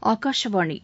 ஆகாஷவாணி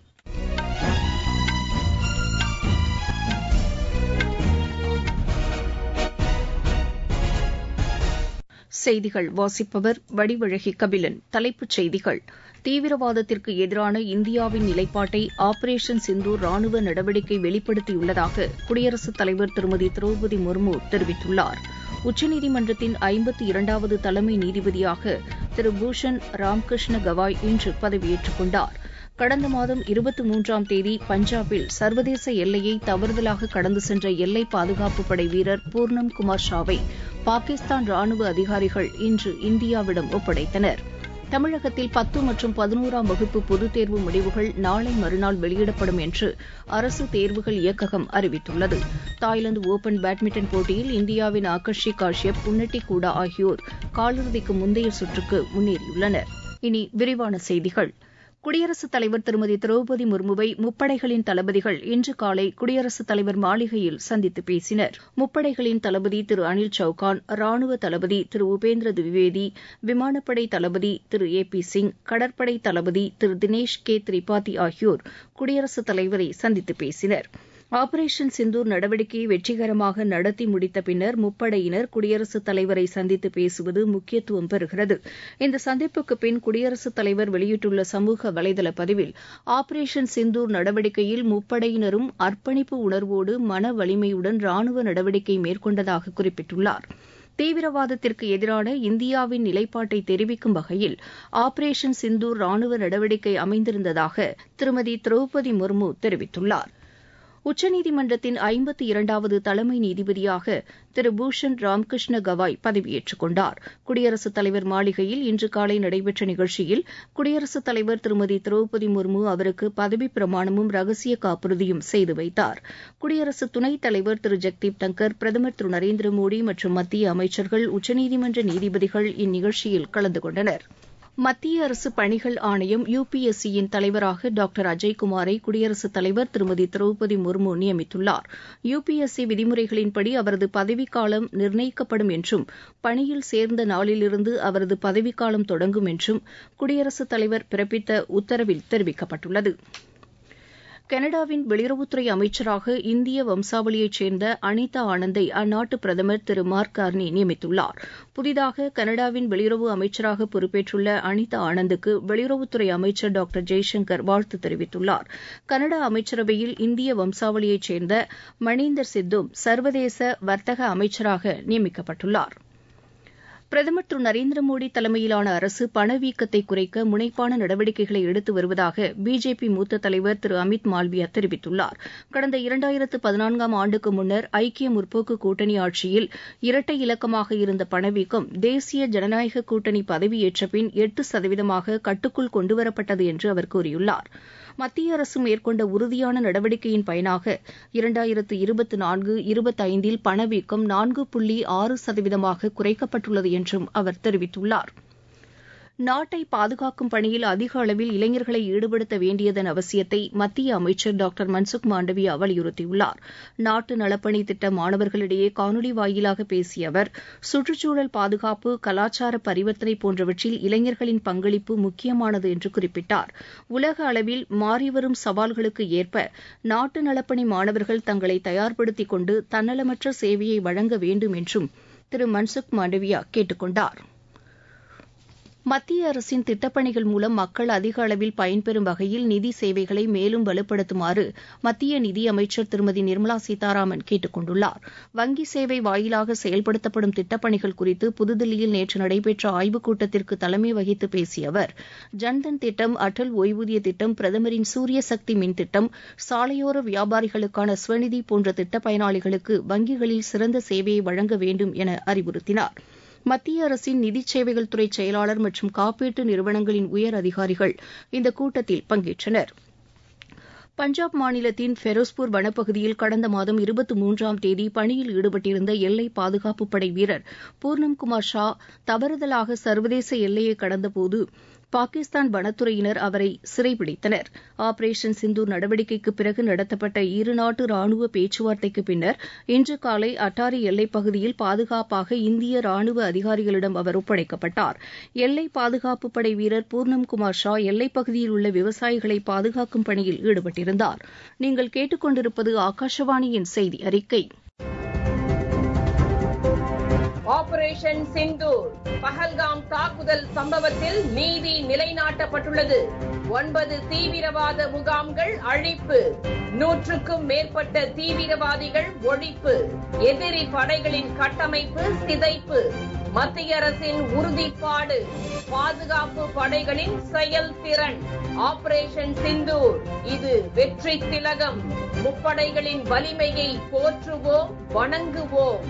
செய்திகள் வாசிப்பவர் வடிவழகி கபிலன் தலைப்புச் செய்திகள் தீவிரவாதத்திற்கு எதிரான இந்தியாவின் நிலைப்பாட்டை ஆபரேஷன் சிந்தூர் ராணுவ நடவடிக்கை வெளிப்படுத்தியுள்ளதாக குடியரசுத் தலைவர் திருமதி திரௌபதி முர்மு தெரிவித்துள்ளார் உச்சநீதிமன்றத்தின் ஐம்பத்தி இரண்டாவது தலைமை நீதிபதியாக திரு பூஷன் ராம்கிருஷ்ண கவாய் இன்று பதவியேற்றுக் கொண்டார் கடந்த மாதம் இருபத்தி மூன்றாம் தேதி பஞ்சாபில் சர்வதேச எல்லையை தவறுதலாக கடந்து சென்ற எல்லை பாதுகாப்பு படை வீரர் பூர்ணம் குமார் ஷாவை பாகிஸ்தான் ராணுவ அதிகாரிகள் இன்று இந்தியாவிடம் ஒப்படைத்தனர் தமிழகத்தில் பத்து மற்றும் பதினோராம் வகுப்பு பொதுத் தேர்வு முடிவுகள் நாளை மறுநாள் வெளியிடப்படும் என்று அரசு தேர்வுகள் இயக்ககம் அறிவித்துள்ளது தாய்லாந்து ஒபன் பேட்மிண்டன் போட்டியில் இந்தியாவின் ஆகர்ஷி காஷ்யப் உன்னட்டி கூடா ஆகியோர் காலிறுதிக்கு முந்தைய சுற்றுக்கு முன்னேறியுள்ளனர் இனி விரிவான செய்திகள் குடியரசுத் தலைவர் திருமதி திரௌபதி முர்முவை முப்படைகளின் தளபதிகள் இன்று காலை குடியரசுத் தலைவர் மாளிகையில் சந்தித்து பேசினர் முப்படைகளின் தளபதி திரு அனில் சௌகான் ராணுவ தளபதி திரு உபேந்திர திவிவேதி விமானப்படை தளபதி திரு ஏ பி சிங் கடற்படை தளபதி திரு தினேஷ் கே திரிபாதி ஆகியோர் குடியரசுத் தலைவரை சந்தித்து பேசினர் ஆபரேஷன் சிந்தூர் நடவடிக்கையை வெற்றிகரமாக நடத்தி முடித்த பின்னர் முப்படையினர் குடியரசுத் தலைவரை சந்தித்து பேசுவது முக்கியத்துவம் பெறுகிறது இந்த சந்திப்புக்கு பின் குடியரசுத் தலைவர் வெளியிட்டுள்ள சமூக வலைதள பதிவில் ஆபரேஷன் சிந்தூர் நடவடிக்கையில் முப்படையினரும் அர்ப்பணிப்பு உணர்வோடு மன வலிமையுடன் ராணுவ நடவடிக்கை மேற்கொண்டதாக குறிப்பிட்டுள்ளார் தீவிரவாதத்திற்கு எதிரான இந்தியாவின் நிலைப்பாட்டை தெரிவிக்கும் வகையில் ஆபரேஷன் சிந்தூர் ராணுவ நடவடிக்கை அமைந்திருந்ததாக திருமதி திரௌபதி முர்மு தெரிவித்துள்ளார் உச்சநீதிமன்றத்தின் ஐம்பத்தி இரண்டாவது தலைமை நீதிபதியாக திரு பூஷன் ராம்கிருஷ்ண கவாய் பதவியேற்றுக் கொண்டார் குடியரசுத் தலைவர் மாளிகையில் இன்று காலை நடைபெற்ற நிகழ்ச்சியில் குடியரசுத் தலைவர் திருமதி திரௌபதி முர்மு அவருக்கு பதவிப் பிரமாணமும் ரகசிய காப்புறுதியும் செய்து வைத்தார் குடியரசு துணைத் தலைவர் திரு ஜெக்தீப் தங்கர் பிரதமர் திரு நரேந்திர மோடி மற்றும் மத்திய அமைச்சர்கள் உச்சநீதிமன்ற நீதிபதிகள் இந்நிகழ்ச்சியில் கலந்து கொண்டனர் மத்திய அரசு பணிகள் ஆணையம் யுபிஎஸ்சியின் தலைவராக டாக்டர் அஜய்குமாரை குடியரசுத் தலைவர் திருமதி திரௌபதி முர்மு நியமித்துள்ளார் யுபிஎஸ்சி விதிமுறைகளின்படி அவரது பதவிக்காலம் நிர்ணயிக்கப்படும் என்றும் பணியில் சேர்ந்த நாளிலிருந்து அவரது பதவிக்காலம் தொடங்கும் என்றும் குடியரசுத் தலைவர் பிறப்பித்த உத்தரவில் தெரிவிக்கப்பட்டுள்ளது கனடாவின் வெளியுறவுத்துறை அமைச்சராக இந்திய வம்சாவளியைச் சேர்ந்த அனிதா ஆனந்தை அந்நாட்டு பிரதமர் திரு மார்க் கார்னி நியமித்துள்ளார் புதிதாக கனடாவின் வெளியுறவு அமைச்சராக பொறுப்பேற்றுள்ள அனிதா ஆனந்துக்கு வெளியுறவுத்துறை அமைச்சர் டாக்டர் ஜெய்சங்கர் வாழ்த்து தெரிவித்துள்ளார் கனடா அமைச்சரவையில் இந்திய வம்சாவளியைச் சேர்ந்த மணீந்தர் சித்தும் சர்வதேச வர்த்தக அமைச்சராக நியமிக்கப்பட்டுள்ளார் பிரதமர் திரு நரேந்திர மோடி தலைமையிலான அரசு பணவீக்கத்தை குறைக்க முனைப்பான நடவடிக்கைகளை எடுத்து வருவதாக பிஜேபி மூத்த தலைவர் திரு அமித் மால்வியா தெரிவித்துள்ளார் கடந்த இரண்டாயிரத்து பதினான்காம் ஆண்டுக்கு முன்னர் ஐக்கிய முற்போக்கு கூட்டணி ஆட்சியில் இரட்டை இலக்கமாக இருந்த பணவீக்கம் தேசிய ஜனநாயக கூட்டணி பதவியேற்ற பின் எட்டு சதவீதமாக கட்டுக்குள் கொண்டுவரப்பட்டது என்று அவர் கூறியுள்ளார் மத்திய அரசு மேற்கொண்ட உறுதியான நடவடிக்கையின் பயனாக இரண்டாயிரத்து இருபத்தி நான்கு இருபத்தைந்தில் பணவீக்கம் நான்கு புள்ளி ஆறு சதவீதமாக குறைக்கப்பட்டுள்ளது என்றும் அவர் தெரிவித்துள்ளார் நாட்டை பாதுகாக்கும் பணியில் அதிக அளவில் இளைஞர்களை ஈடுபடுத்த வேண்டியதன் அவசியத்தை மத்திய அமைச்சர் டாக்டர் மன்சுக் மாண்டவியா வலியுறுத்தியுள்ளார் நாட்டு நலப்பணி திட்ட மாணவர்களிடையே காணொலி வாயிலாக பேசிய அவர் சுற்றுச்சூழல் பாதுகாப்பு கலாச்சார பரிவர்த்தனை போன்றவற்றில் இளைஞர்களின் பங்களிப்பு முக்கியமானது என்று குறிப்பிட்டார் உலக அளவில் மாறிவரும் சவால்களுக்கு ஏற்ப நாட்டு நலப்பணி மாணவர்கள் தங்களை தயார்படுத்திக் கொண்டு தன்னலமற்ற சேவையை வழங்க வேண்டும் என்றும் திரு மன்சுக் மாண்டவியா கேட்டுக் கொண்டாா் மத்திய அரசின் திட்டப்பணிகள் மூலம் மக்கள் அதிக அளவில் பயன்பெறும் வகையில் நிதி சேவைகளை மேலும் வலுப்படுத்துமாறு மத்திய நிதியமைச்சர் திருமதி நிர்மலா சீதாராமன் கேட்டுக் கொண்டுள்ளார் வங்கி சேவை வாயிலாக செயல்படுத்தப்படும் திட்டப்பணிகள் குறித்து புதுதில்லியில் நேற்று நடைபெற்ற ஆய்வுக் கூட்டத்திற்கு தலைமை வகித்து பேசிய அவர் ஜன்தன் திட்டம் அடல் ஓய்வூதிய திட்டம் பிரதமரின் சூரிய சக்தி மின் திட்டம் சாலையோர வியாபாரிகளுக்கான ஸ்வநிதி போன்ற திட்ட பயனாளிகளுக்கு வங்கிகளில் சிறந்த சேவையை வழங்க வேண்டும் என அறிவுறுத்தினார் மத்திய அரசின் நிதி சேவைகள் துறை செயலாளர் மற்றும் காப்பீட்டு நிறுவனங்களின் உயர் அதிகாரிகள் இந்த கூட்டத்தில் பங்கேற்றனர் பஞ்சாப் மாநிலத்தின் ஃபெரோஸ்பூர் வனப்பகுதியில் கடந்த மாதம் இருபத்தி மூன்றாம் தேதி பணியில் ஈடுபட்டிருந்த எல்லை பாதுகாப்புப் படை வீரர் பூர்ணம் குமார் ஷா தவறுதலாக சர்வதேச எல்லையை கடந்தபோது பாகிஸ்தான் வனத்துறையினர் அவரை சிறைபிடித்தனர் ஆபரேஷன் சிந்தூர் நடவடிக்கைக்கு பிறகு நடத்தப்பட்ட இருநாட்டு ராணுவ பேச்சுவார்த்தைக்கு பின்னர் இன்று காலை அட்டாரி எல்லைப் பகுதியில் பாதுகாப்பாக இந்திய ராணுவ அதிகாரிகளிடம் அவர் ஒப்படைக்கப்பட்டார் எல்லை பாதுகாப்பு படை வீரர் பூர்ணம் குமார் ஷா எல்லைப் பகுதியில் உள்ள விவசாயிகளை பாதுகாக்கும் பணியில் ஈடுபட்டிருந்தார் நீங்கள் கேட்டுக்கொண்டிருப்பது ஆகாஷவாணியின் செய்தி அறிக்கை ஆபரேஷன் சிந்தூர் பஹல்காம் தாக்குதல் சம்பவத்தில் நீதி நிலைநாட்டப்பட்டுள்ளது ஒன்பது தீவிரவாத முகாம்கள் அழிப்பு நூற்றுக்கும் மேற்பட்ட தீவிரவாதிகள் ஒழிப்பு எதிரி படைகளின் கட்டமைப்பு சிதைப்பு மத்திய அரசின் உறுதிப்பாடு பாதுகாப்பு படைகளின் செயல்திறன் ஆபரேஷன் சிந்தூர் இது வெற்றி திலகம் முப்படைகளின் வலிமையை போற்றுவோம் வணங்குவோம்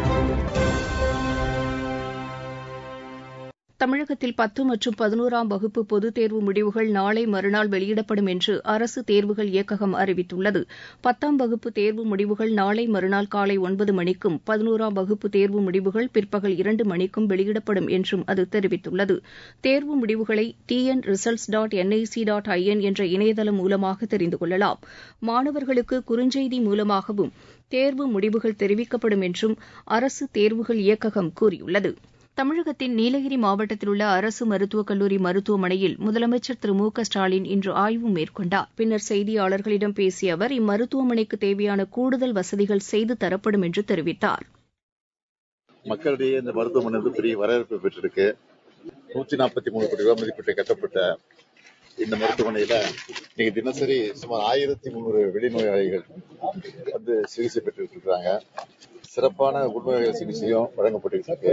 தமிழகத்தில் பத்து மற்றும் பதினோராம் வகுப்பு பொதுத் தேர்வு முடிவுகள் நாளை மறுநாள் வெளியிடப்படும் என்று அரசு தேர்வுகள் இயக்ககம் அறிவித்துள்ளது பத்தாம் வகுப்பு தேர்வு முடிவுகள் நாளை மறுநாள் காலை ஒன்பது மணிக்கும் பதினோராம் வகுப்பு தேர்வு முடிவுகள் பிற்பகல் இரண்டு மணிக்கும் வெளியிடப்படும் என்றும் அது தெரிவித்துள்ளது தேர்வு முடிவுகளை TN results dot NIC dot IN என்ற இணையதளம் மூலமாக தெரிந்து கொள்ளலாம் மாணவர்களுக்கு குறுஞ்செய்தி மூலமாகவும் தேர்வு முடிவுகள் தெரிவிக்கப்படும் என்றும் அரசு தேர்வுகள் இயக்ககம் கூறியுள்ளது தமிழகத்தின் நீலகிரி மாவட்டத்தில் உள்ள அரசு மருத்துவக் கல்லூரி மருத்துவமனையில் முதலமைச்சர் திரு மு க ஸ்டாலின் இன்று ஆய்வு மேற்கொண்டார் பின்னர் செய்தியாளர்களிடம் பேசிய அவர் இம்மருத்துவமனைக்கு தேவையான கூடுதல் வசதிகள் செய்து தரப்படும் என்று தெரிவித்தார் மக்களிடையே இந்த மருத்துவமனை வந்து பெரிய வரவேற்பு பெற்றிருக்கு நூத்தி நாற்பத்தி மூணு கோடி ரூபாய் மதிப்பீட்டு கட்டப்பட்ட இந்த மருத்துவமனையில இன்னைக்கு தினசரி சுமார் ஆயிரத்தி முன்னூறு வெளிநோயாளிகள் வந்து சிகிச்சை பெற்று இருக்காங்க சிறப்பான உள்நோயாளர் சிகிச்சையும் வழங்கப்பட்டு இருக்கு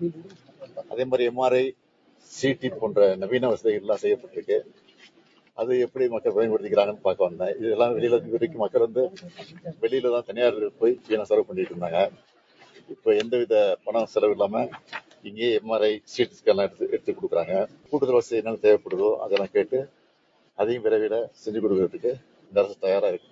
அதே மாதிரி எம்ஆர்ஐ சிடி போன்ற நவீன வசதிகள் எல்லாம் செய்யப்பட்டிருக்கு அது எப்படி மக்கள் பயன்படுத்திக்கிறாங்கன்னு பார்க்க வந்தேன் இதெல்லாம் வெளியில இது வரைக்கும் மக்கள் வந்து வெளியில தான் தனியார் போய் வீணா செலவு பண்ணிட்டு இருந்தாங்க இப்ப எந்தவித பணம் செலவு இல்லாம இங்கே எம்ஆர்ஐ சிடி ஸ்கேன்லாம் எடுத்து எடுத்து கொடுக்குறாங்க கூடுதல் வசதி என்னென்ன தேவைப்படுதோ அதெல்லாம் கேட்டு அதையும் விரைவில் செஞ்சு கொடுக்கறதுக்கு இந்த அரசு தயாரா இருக்கு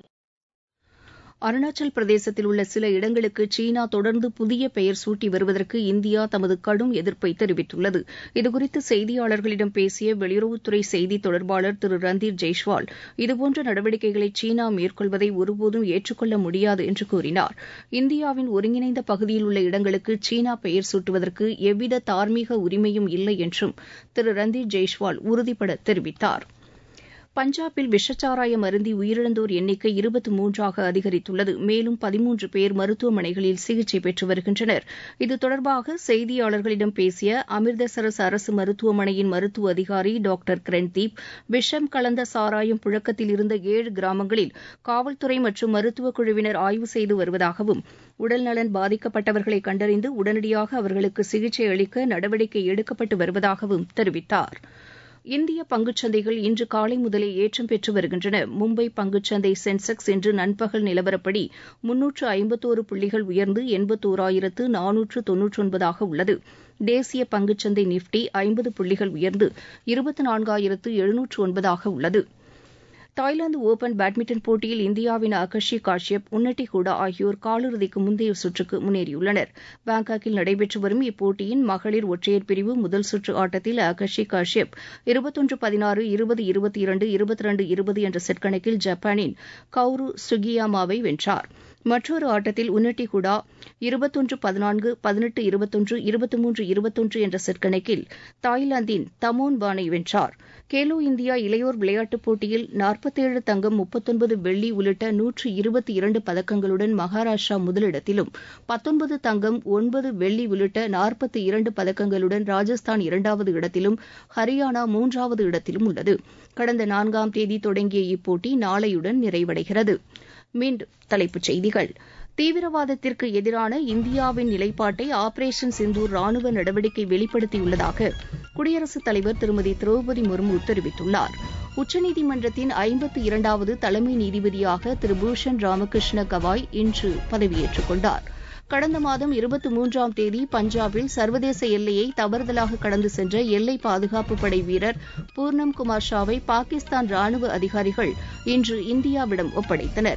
அருணாச்சல் பிரதேசத்தில் உள்ள சில இடங்களுக்கு சீனா தொடர்ந்து புதிய பெயர் சூட்டி வருவதற்கு இந்தியா தமது கடும் எதிர்ப்பை தெரிவித்துள்ளது இதுகுறித்து செய்தியாளர்களிடம் பேசிய வெளியுறவுத்துறை செய்தி தொடர்பாளர் திரு ரந்தீர் ஜெய்ஷ்வால் இதுபோன்ற நடவடிக்கைகளை சீனா மேற்கொள்வதை ஒருபோதும் ஏற்றுக்கொள்ள முடியாது என்று கூறினார் இந்தியாவின் ஒருங்கிணைந்த பகுதியில் உள்ள இடங்களுக்கு சீனா பெயர் சூட்டுவதற்கு எவ்வித தார்மீக உரிமையும் இல்லை என்றும் திரு ரந்தீர் ஜெய்ஷ்வால் உறுதிபட தெரிவித்தார் பஞ்சாபில் விஷச்சாராயம் அருந்தி உயிரிழந்தோர் எண்ணிக்கை இருபத்தி மூன்றாக அதிகரித்துள்ளது மேலும் பதிமூன்று பேர் மருத்துவமனைகளில் சிகிச்சை பெற்று வருகின்றனர் இது தொடர்பாக செய்தியாளர்களிடம் பேசிய அமிர்தசரஸ் அரசு மருத்துவமனையின் மருத்துவ அதிகாரி டாக்டர் கிரண்தீப் விஷம் கலந்த சாராயம் புழக்கத்தில் இருந்த ஏழு கிராமங்களில் காவல்துறை மற்றும் மருத்துவக் குழுவினர் ஆய்வு செய்து வருவதாகவும் உடல்நலன் பாதிக்கப்பட்டவர்களை கண்டறிந்து உடனடியாக அவர்களுக்கு சிகிச்சை அளிக்க நடவடிக்கை எடுக்கப்பட்டு வருவதாகவும் தெரிவித்தாா் இந்திய பங்குச்சந்தைகள் இன்று காலை முதலே ஏற்றம் பெற்று வருகின்றன மும்பை பங்குச்சந்தை சென்செக்ஸ் இன்று நண்பகல் நிலவரப்படி முன்னூற்று ஐம்பத்தோரு புள்ளிகள் உயர்ந்து எண்பத்தோராயிரத்து நானூற்று தொன்னூற்றொன்பதாக உள்ளது தேசிய பங்குச்சந்தை நிப்டி ஐம்பது புள்ளிகள் உயர்ந்து இருபத்தி நான்காயிரத்து எழுநூற்று ஒன்பதாக உள்ளது தாய்லாந்து ஒபன் பேட்மிண்டன் போட்டியில் இந்தியாவின் ஆகர்ஷி காஷ்யப் உன்னட்டி ஹூடா ஆகியோர் காலிறுதிக்கு முந்தைய சுற்றுக்கு முன்னேறியுள்ளனர் பாங்காக்கில் நடைபெற்று வரும் இப்போட்டியின் மகளிர் ஒற்றையர் பிரிவு முதல் சுற்று ஆட்டத்தில் ஆகர்ஷி காஷ்யப் இருபத்தொன்று பதினாறு இருபது இருபத்தி இரண்டு இருபத்தி ரெண்டு இருபது என்ற செட் கணக்கில் ஜப்பானின் கவுரு சுகியாமாவை வென்றார் மற்றொரு ஆட்டத்தில் உன்னட்டி ஹுடா இருபத்தொன்று பதினான்கு பதினெட்டு இருபத்தொன்று இருபத்தி மூன்று இருபத்தொன்று என்ற செட் கணக்கில் தாய்லாந்தின் தமோன் பானை வென்றார் கேலோ இந்தியா இளையோர் விளையாட்டுப் போட்டியில் நாற்பத்தேழு தங்கம் முப்பத்தொன்பது வெள்ளி உள்ளிட்ட நூற்று இருபத்தி இரண்டு பதக்கங்களுடன் மகாராஷ்டிரா முதலிடத்திலும் பத்தொன்பது தங்கம் ஒன்பது வெள்ளி உள்ளிட்ட நாற்பத்தி இரண்டு பதக்கங்களுடன் ராஜஸ்தான் இரண்டாவது இடத்திலும் ஹரியானா மூன்றாவது இடத்திலும் உள்ளது கடந்த நான்காம் தேதி தொடங்கிய இப்போட்டி நாளையுடன் நிறைவடைகிறது மீண்டும் தலைப்புச் செய்திகள் தீவிரவாதத்திற்கு எதிரான இந்தியாவின் நிலைப்பாட்டை ஆபரேஷன் சிந்தூர் ராணுவ நடவடிக்கை வெளிப்படுத்தியுள்ளதாக குடியரசுத் தலைவர் திருமதி திரௌபதி முர்மு தெரிவித்துள்ளார் உச்சநீதிமன்றத்தின் ஐம்பத்தி இரண்டாவது தலைமை நீதிபதியாக திரு பூஷன் ராமகிருஷ்ண கவாய் இன்று பதவியேற்றுக் கொண்டார் கடந்த மாதம் இருபத்தி மூன்றாம் தேதி பஞ்சாபில் சர்வதேச எல்லையை தவறுதலாக கடந்து சென்ற எல்லை பாதுகாப்பு படை வீரர் பூர்ணம் குமார் ஷாவை பாகிஸ்தான் ராணுவ அதிகாரிகள் இன்று இந்தியாவிடம் ஒப்படைத்தனர்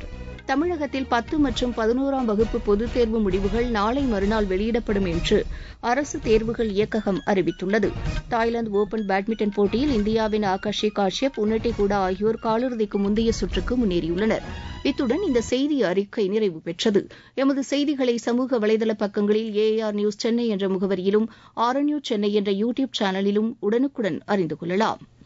தமிழகத்தில் பத்து மற்றும் பதினோராம் வகுப்பு பொதுத் தேர்வு முடிவுகள் நாளை மறுநாள் வெளியிடப்படும் என்று அரசு தேர்வுகள் இயக்ககம் அறிவித்துள்ளது தாய்லாந்து ஓபன் பேட்மிண்டன் போட்டியில் இந்தியாவின் ஆகாஷி காஷ்யப் உன்னட்டி கூடா ஆகியோர் காலிறுதிக்கு முந்தைய சுற்றுக்கு முன்னேறியுள்ளனர் இத்துடன் இந்த செய்தி அறிக்கை நிறைவு பெற்றது எமது செய்திகளை சமூக வலைதள பக்கங்களில் ஏஆர் நியூஸ் சென்னை என்ற முகவரியிலும் ஆர் நியூஸ் சென்னை என்ற யூ டியூப் சேனலிலும் உடனுக்குடன் அறிந்து கொள்ளலாம்